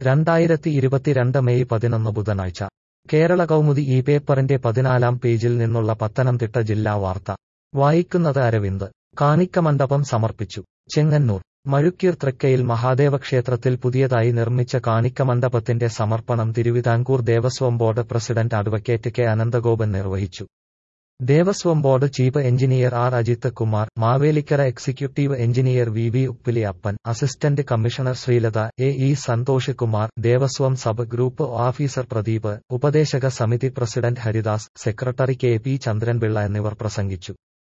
രണ്ടായിരത്തി ഇരുപത്തിരണ്ട് മെയ് പതിനൊന്ന് ബുധനാഴ്ച കേരള കൗമുദി ഈ പേപ്പറിന്റെ പതിനാലാം പേജിൽ നിന്നുള്ള പത്തനംതിട്ട ജില്ലാ വാർത്ത വായിക്കുന്നത് അരവിന്ദ് കാണിക്കമണ്ഡപം സമർപ്പിച്ചു ചെങ്ങന്നൂർ മഴുക്കീർ തൃക്കയിൽ മഹാദേവ ക്ഷേത്രത്തിൽ പുതിയതായി നിർമ്മിച്ച കാണിക്കമണ്ഡപത്തിന്റെ സമർപ്പണം Thiruvithamkoor Devaswom board president advocate K Ananthagopan നിർവഹിച്ചു Devaswom board chief engineer R Ajith Kumar Mavelikkara executive engineer V V Uppili Appan assistant commissioner Sreelatha A E Santhosh Kumar Devaswom sub group officer Pradeep ഉപദേശക സമിതി president Haridas secretary K P Chandranpillai എന്നിവർ പ്രസംഗിച്ചു